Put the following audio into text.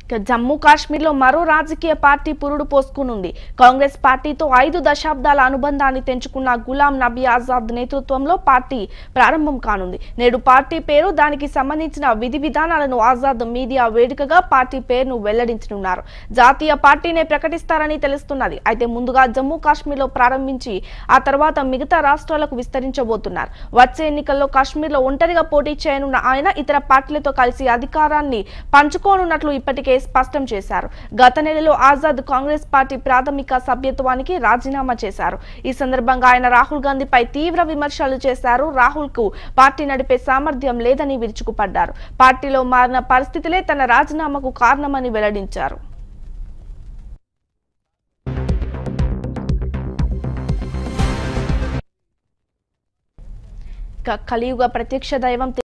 ఇక జమ్మూ కాశ్మీర్లో మరో రాజకీయ పార్టీ పురుడు పోసుకునుంది కాంగ్రెస్ పార్టీతో ఐదు దశాబ్దాల అనుబంధాన్ని తెంచుకున్న గులాం నబీ ఆజాద్ నేతృత్వంలో పార్టీ ప్రారంభం కానుంది నేడు పార్టీ పేరు దానికి సంబంధించిన విధి విధానాలను ఆజాద్ మీడియా వేదికగా పార్టీ పేరును వెల్లడించనున్నారు జాతీయ పార్టీనే ప్రకటిస్తారని తెలుస్తున్నది అయితే ముందుగా జమ్మూ కాశ్మీర్లో ప్రారంభించి ఆ తర్వాత మిగతా రాష్ట్రాలకు విస్తరించబోతున్నారు వచ్చే ఎన్నికల్లో కాశ్మీర్లో ఒంటరిగా పోటీ చేయనున్న ఆయన ఇతర పార్టీలతో కలిసి అధికారాన్ని పంచుకోనున్నట్లు ఇప్పటికే స్పష్టం చేశారు గత నెలలో ఆజాద్ కాంగ్రెస్ పార్టీ ప్రాథమిక సభ్యత్వానికి రాజీనామా చేశారు ఈ సందర్భంగా ఆయన రాహుల్ గాంధీపై తీవ్ర విమర్శలు చేశారు రాహుల్ కు పార్టీ నడిపే సామర్థ్యం లేదని విరుచుకుపడ్డారు పార్టీలో మారిన పరిస్థితులే తన రాజీనామాకు కారణమని వెల్లడించారు ఇక కలియుగ ప్రత్యక్ష దైవం